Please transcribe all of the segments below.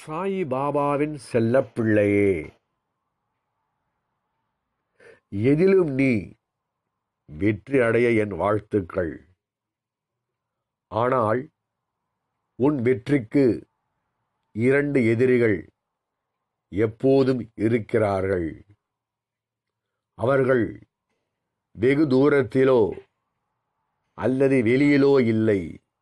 சாயி பாபாவின் செல்லப்பிள்ளையே எதிலும் நீ வெற்றி அடைய என் வாழ்த்துக்கள் ஆனால் உன் வெற்றிக்கு இரண்டு எதிரிகள் எப்போதும் இருக்கிறார்கள் அவர்கள் வெகு தூரத்திலோ அல்லது வெளியிலோ இல்லை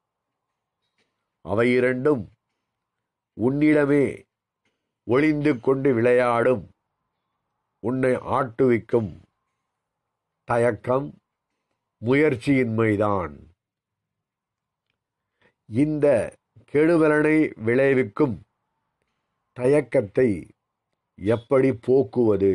அவை இரண்டும் உன்னிடமே ஒளிந்து கொண்டு விளையாடும் உன்னை ஆட்டுவிக்கும் தயக்கம் முயற்சியின்மைதான் இந்த கெடுபலனை விளைவிக்கும் தயக்கத்தை எப்படி போக்குவது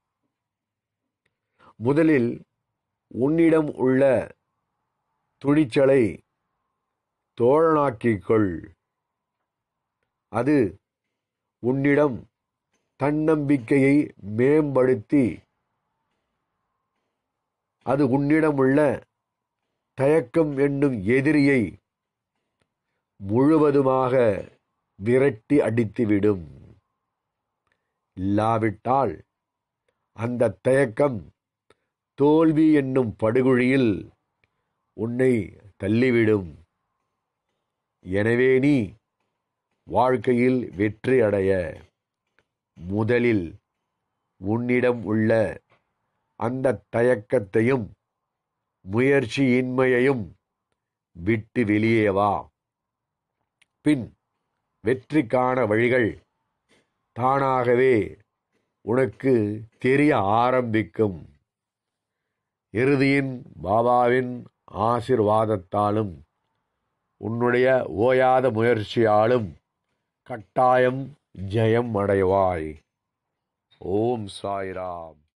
முதலில் உன்னிடம் உள்ள துணிச்சலை தோழனாக்கிக் கொள் அது உன்னிடம் தன்னம்பிக்கையை மேம்படுத்தி அது உன்னிடமுள்ள தயக்கம் என்னும் எதிரியை முழுவதுமாக விரட்டி அடித்துவிடும் இல்லாவிட்டால் அந்த தயக்கம் தோல்வி என்னும் படுகொழியில் உன்னை தள்ளிவிடும் எனவே நீ வாழ்க்கையில் வெற்றி அடைய முதலில் உன்னிடம் உள்ள அந்த தயக்கத்தையும் முயற்சியின்மையையும் விட்டு வெளியே வா பின் வெற்றிக்கான வழிகள் தானாகவே உனக்கு தெரிய ஆரம்பிக்கும் இறுதியின் பாபாவின் ஆசிர்வாதத்தாலும் உன்னுடைய ஓயாத முயற்சியாலும் கட்டாயம் ஜெயம் அடைவாய் ஓம் சாய்ராம்